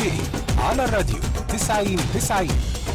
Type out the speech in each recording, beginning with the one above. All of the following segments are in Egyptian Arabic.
تنتهي على الراديو 90 90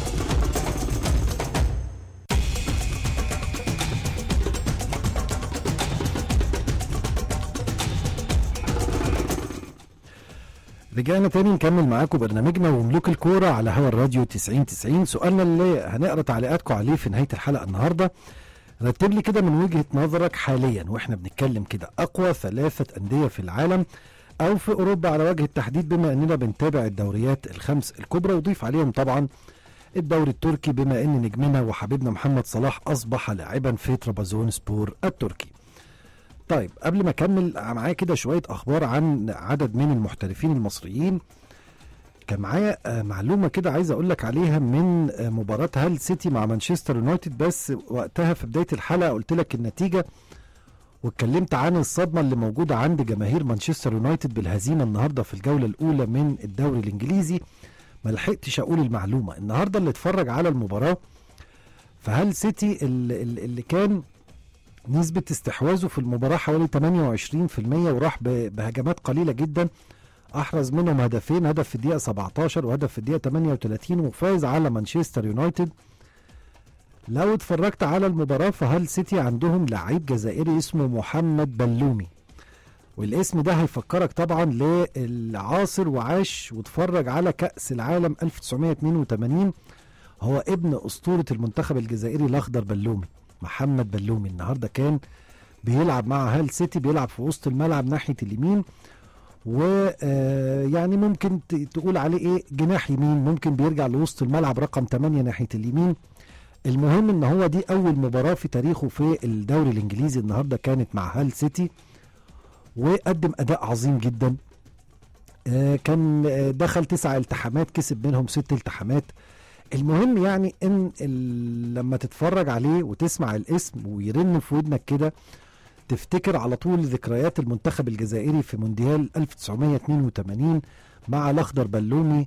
رجعنا تاني نكمل معاكم برنامجنا وملوك الكورة على هوا الراديو 90 90 سؤالنا اللي هنقرا تعليقاتكم عليه في نهاية الحلقة النهاردة رتب لي كده من وجهة نظرك حاليا واحنا بنتكلم كده أقوى ثلاثة أندية في العالم أو في أوروبا على وجه التحديد بما أننا بنتابع الدوريات الخمس الكبرى وضيف عليهم طبعا الدوري التركي بما أن نجمنا وحبيبنا محمد صلاح أصبح لاعبا في ترابزون سبور التركي طيب قبل ما اكمل معايا كده شويه اخبار عن عدد من المحترفين المصريين كان معايا آه، معلومه كده عايز اقول لك عليها من آه، مباراه هال سيتي مع مانشستر يونايتد بس وقتها في بدايه الحلقه قلت لك النتيجه واتكلمت عن الصدمه اللي موجوده عند جماهير مانشستر يونايتد بالهزيمه النهارده في الجوله الاولى من الدوري الانجليزي ما لحقتش اقول المعلومه النهارده اللي اتفرج على المباراه فهل سيتي اللي, اللي كان نسبة استحواذه في المباراة حوالي 28% وراح ب- بهجمات قليلة جدا أحرز منهم هدفين هدف في الدقيقة 17 وهدف في الدقيقة 38 وفاز على مانشستر يونايتد لو اتفرجت على المباراة فهل سيتي عندهم لعيب جزائري اسمه محمد بلومي والاسم ده هيفكرك طبعا للعاصر وعاش واتفرج على كأس العالم 1982 هو ابن أسطورة المنتخب الجزائري الأخضر بلومي محمد بلومي النهارده كان بيلعب مع هال سيتي بيلعب في وسط الملعب ناحيه اليمين ويعني ممكن ت- تقول عليه ايه جناح يمين ممكن بيرجع لوسط الملعب رقم 8 ناحيه اليمين المهم ان هو دي اول مباراه في تاريخه في الدوري الانجليزي النهارده كانت مع هال سيتي وقدم اداء عظيم جدا آه، كان آه، دخل تسع التحامات كسب منهم ست التحامات المهم يعني ان ال- لما تتفرج عليه وتسمع الاسم ويرن في ودنك كده تفتكر على طول ذكريات المنتخب الجزائري في مونديال 1982 مع الاخضر بلومي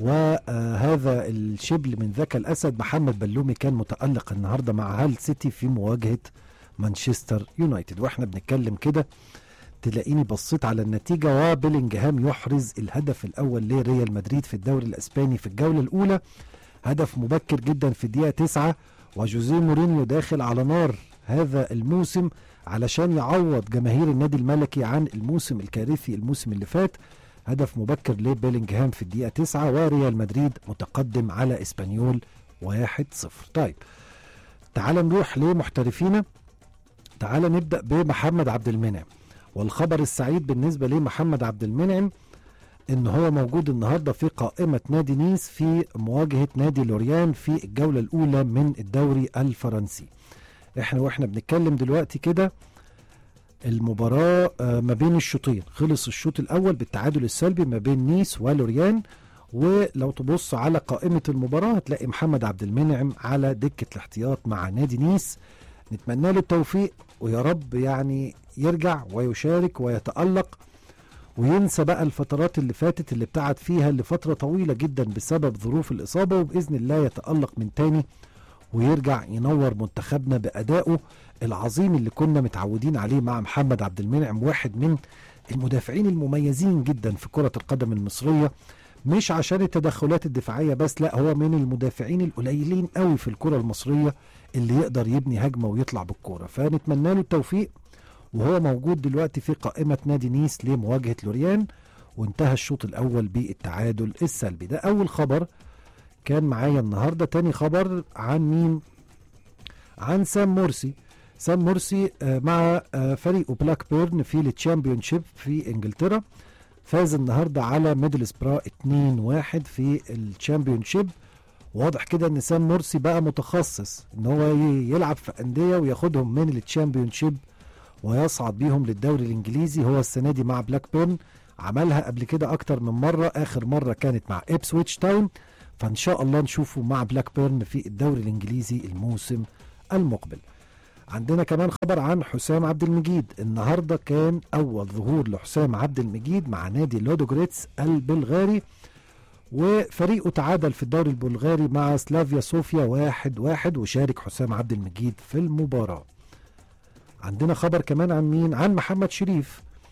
وهذا الشبل من ذاك الاسد محمد بلومي كان متالق النهارده مع هال سيتي في مواجهه مانشستر يونايتد واحنا بنتكلم كده تلاقيني بصيت على النتيجه وبيلينجهام يحرز الهدف الاول لريال مدريد في الدوري الاسباني في الجوله الاولى هدف مبكر جدا في الدقيقة تسعة وجوزيه مورينيو داخل على نار هذا الموسم علشان يعوض جماهير النادي الملكي عن الموسم الكارثي الموسم اللي فات هدف مبكر لبيلينجهام في الدقيقة تسعة وريال مدريد متقدم على اسبانيول 1-0 طيب تعال نروح لمحترفينا تعال نبدأ بمحمد عبد المنعم والخبر السعيد بالنسبة لمحمد عبد المنعم ان هو موجود النهارده في قائمه نادي نيس في مواجهه نادي لوريان في الجوله الاولى من الدوري الفرنسي احنا واحنا بنتكلم دلوقتي كده المباراه آه، ما بين الشوطين خلص الشوط الاول بالتعادل السلبي ما بين نيس ولوريان ولو تبص على قائمه المباراه هتلاقي محمد عبد المنعم على دكه الاحتياط مع نادي نيس نتمنى له التوفيق ويا رب يعني يرجع ويشارك ويتالق وينسى بقى الفترات اللي فاتت اللي ابتعد فيها لفترة طويلة جدا بسبب ظروف الإصابة وبإذن الله يتألق من تاني ويرجع ينور منتخبنا بأدائه العظيم اللي كنا متعودين عليه مع محمد عبد المنعم واحد من المدافعين المميزين جدا في كرة القدم المصرية مش عشان التدخلات الدفاعية بس لا هو من المدافعين القليلين قوي في الكرة المصرية اللي يقدر يبني هجمة ويطلع بالكرة فنتمنى له التوفيق وهو موجود دلوقتي في قائمة نادي نيس لمواجهة لوريان وانتهى الشوط الأول بالتعادل السلبي ده أول خبر كان معايا النهاردة تاني خبر عن مين عن سام مرسي سام مرسي آه، مع آه، فريقه بلاك بيرن في التشامبيونشيب في انجلترا فاز النهارده على ميدل سبرا 2-1 في الشامبيونشيب واضح كده ان سام مرسي بقى متخصص ان هو ي- يلعب في انديه وياخدهم من التشامبيونشيب ويصعد بيهم للدوري الانجليزي هو السنه دي مع بلاك بيرن عملها قبل كده اكتر من مره اخر مره كانت مع ابسويتش تاون فان شاء الله نشوفه مع بلاك بيرن في الدوري الانجليزي الموسم المقبل عندنا كمان خبر عن حسام عبد المجيد النهارده كان اول ظهور لحسام عبد المجيد مع نادي لودوجريتس البلغاري وفريقه تعادل في الدوري البلغاري مع سلافيا صوفيا واحد واحد وشارك حسام عبد المجيد في المباراة عندنا خبر كمان عن مين عن محمد شريف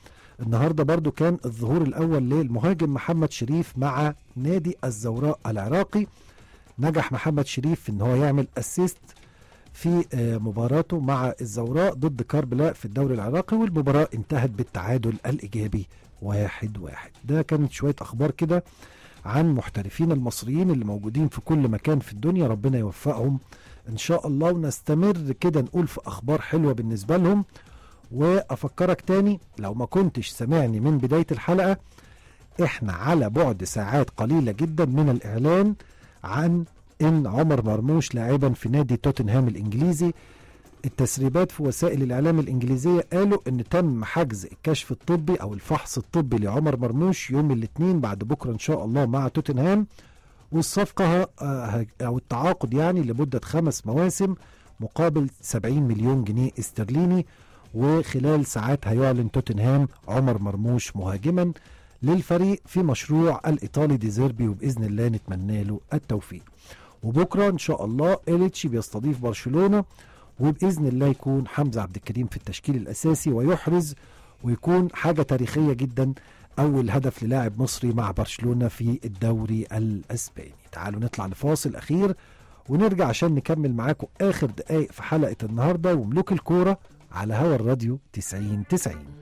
النهارده برضو كان الظهور الاول للمهاجم محمد شريف مع نادي الزوراء العراقي نجح محمد شريف في ان هو يعمل اسيست في آه، مباراته مع الزوراء ضد كاربلاء في الدوري العراقي والمباراة انتهت بالتعادل الإيجابي واحد واحد ده كانت شوية أخبار كده عن محترفين المصريين اللي موجودين في كل مكان في الدنيا ربنا يوفقهم إن شاء الله ونستمر كده نقول في أخبار حلوة بالنسبة لهم وأفكرك تاني لو ما كنتش سامعني من بداية الحلقة احنا على بعد ساعات قليلة جدا من الإعلان عن ان عمر مرموش لاعبا في نادي توتنهام الانجليزي التسريبات في وسائل الاعلام الانجليزيه قالوا ان تم حجز الكشف الطبي او الفحص الطبي لعمر مرموش يوم الاثنين بعد بكره ان شاء الله مع توتنهام والصفقه آه، او التعاقد يعني لمده خمس مواسم مقابل 70 مليون جنيه استرليني وخلال ساعات هيعلن توتنهام عمر مرموش مهاجما للفريق في مشروع الايطالي ديزيربي وباذن الله نتمنى له التوفيق وبكره ان شاء الله إليتشي بيستضيف برشلونه وباذن الله يكون حمزه عبد الكريم في التشكيل الاساسي ويحرز ويكون حاجه تاريخيه جدا اول هدف للاعب مصري مع برشلونه في الدوري الاسباني تعالوا نطلع لفاصل اخير ونرجع عشان نكمل معاكم اخر دقائق في حلقه النهارده وملوك الكوره على هوا الراديو 90 90